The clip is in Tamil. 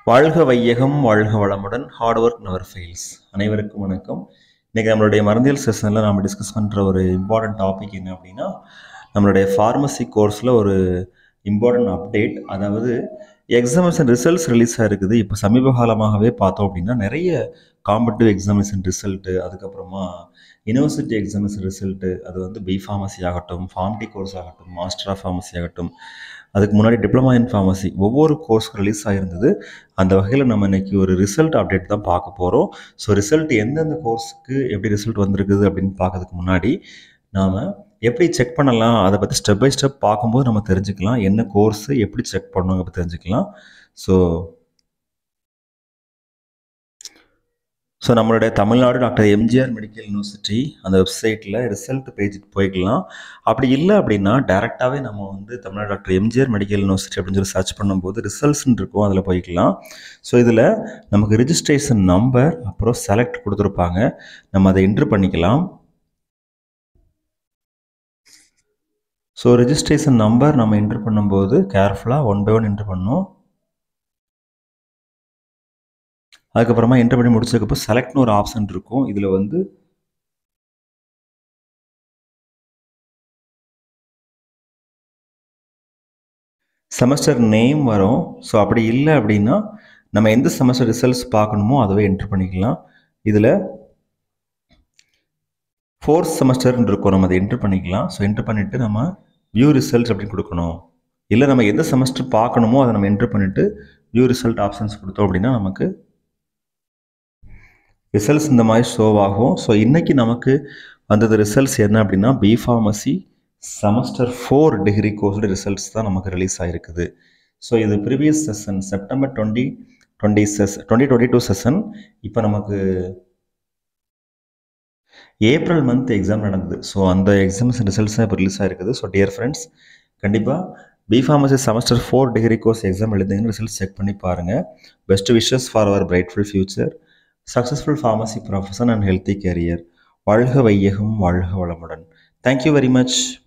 வாழ்க வையகம் வாழ்க வளமுடன் ஹார்ட் ஒர்க் நவர் ஃபெயில்ஸ் அனைவருக்கும் வணக்கம் இன்றைக்கி நம்மளுடைய மருந்தியல் செஷனில் நம்ம டிஸ்கஸ் பண்ணுற ஒரு இம்பார்ட்டன்ட் டாபிக் என்ன அப்படின்னா நம்மளுடைய ஃபார்மசி கோர்ஸில் ஒரு இம்பார்ட்டன்ட் அப்டேட் அதாவது எக்ஸாமினேஷன் ரிசல்ட்ஸ் ரிலீஸ் ஆகிருக்குது இப்போ சமீப காலமாகவே பார்த்தோம் அப்படின்னா நிறைய காம்படிட்டிவ் எக்ஸாமினேஷன் ரிசல்ட்டு அதுக்கப்புறமா யூனிவர்சிட்டி எக்ஸாமினேஷன் ரிசல்ட்டு அது வந்து பி ஃபார்மசி ஆகட்டும் ஃபார்ம்டி கோர்ஸ் ஆகட்டும் மாஸ்டர் ஆஃப் ஃபார்மசி ஆகட்டும் அதுக்கு முன்னாடி டிப்ளமா இன் ஃபார்மசி ஒவ்வொரு கோர்ஸ் ரிலீஸ் ஆகிருந்தது அந்த வகையில் நம்ம இன்னைக்கு ஒரு ரிசல்ட் அப்டேட் தான் பார்க்க போகிறோம் ஸோ ரிசல்ட் எந்தெந்த கோர்ஸுக்கு எப்படி ரிசல்ட் வந்திருக்குது அப்படின்னு பார்க்கறதுக்கு முன்னாடி நாம் எப்படி செக் பண்ணலாம் அதை பற்றி ஸ்டெப் பை ஸ்டெப் பார்க்கும்போது நம்ம தெரிஞ்சுக்கலாம் என்ன கோர்ஸு எப்படி செக் பண்ணணுங்க பற்றி தெரிஞ்சுக்கலாம் ஸோ ஸோ நம்மளுடைய Tamil Nadu doctor MGR medical university அந்த வெப்சைட்டில் ரிசல்ட் பேஜுக்கு போய்க்கலாம் அப்படி இல்லை அப்படின்னா டேரெக்டாகவே நம்ம வந்து Tamil Nadu doctor MGR medical university அப்படின்னு சொல்லி சர்ச் பண்ணும்போது ரிசல்ட்ஸ்ன்னு இருக்கும் அதில் போய்க்கலாம் ஸோ இதில் நமக்கு ரிஜிஸ்ட்ரேஷன் நம்பர் அப்புறம் செலக்ட் கொடுத்துருப்பாங்க நம்ம அதை என்ட்ரு பண்ணிக்கலாம் ஸோ ரிஜிஸ்ட்ரேஷன் நம்பர் நம்ம என்ட்ரு பண்ணும்போது கேர்ஃபுல்லாக ஒன் பை ஒன் என்ட்ரு பண்ணணும் அதுக்கப்புறமா என்ட்ரு பண்ணி முடிச்சதுக்கப்புறம் செலக்ட்னு ஒரு ஆப்ஷன் இருக்கும் இதில் வந்து செமஸ்டர் நேம் வரும் ஸோ அப்படி இல்லை அப்படின்னா நம்ம எந்த செமஸ்டர் ரிசல்ட்ஸ் பார்க்கணுமோ அதுவே என்ட்ரு பண்ணிக்கலாம் இதில் ஃபோர்த் செமஸ்டர்னு இருக்கும் நம்ம அதை என்ட்ரு பண்ணிக்கலாம் ஸோ என்ட்ரு பண்ணிவிட்டு நம்ம வியூ ரிசல்ட்ஸ் அப்படின்னு கொடுக்கணும் இல்லை நம்ம எந்த செமஸ்டர் பார்க்கணுமோ அதை நம்ம என்ட்ரு பண்ணிவிட்டு வியூ ரிசல்ட் ஆப்ஷன்ஸ் கொடுத்தோம் அப்படின்னா நமக்கு ரிசல்ட்ஸ் இந்த மாதிரி ஷோ ஆகும் ஸோ இன்றைக்கி நமக்கு வந்தது ரிசல்ட்ஸ் என்ன அப்படின்னா B pharmacy semester four degree கோர்ஸோட ரிசல்ட்ஸ் தான் நமக்கு ரிலீஸ் ஆகிருக்குது ஸோ இது previous session September twenty twenty செஸ் டுவெண்ட்டி டுவெண்ட்டி டூ செஷன் இப்போ நமக்கு ஏப்ரல் மந்த் எக்ஸாம் நடந்தது ஸோ அந்த எக்ஸாம்ஸ் ரிசல்ட்ஸ் தான் இப்போ ரிலீஸ் ஆகிருக்குது ஸோ டியர் ஃப்ரெண்ட்ஸ் கண்டிப்பாக B pharmacy semester four degree course exam எழுதுங்கன்னு ரிசல்ட்ஸ் செக் பண்ணி பாருங்கள் best wishes for our brightful future successful pharmacy profession and healthy career வாழ்க வையகம் வாழ்க வளமுடன் தேங்க்யூ வெரி மச்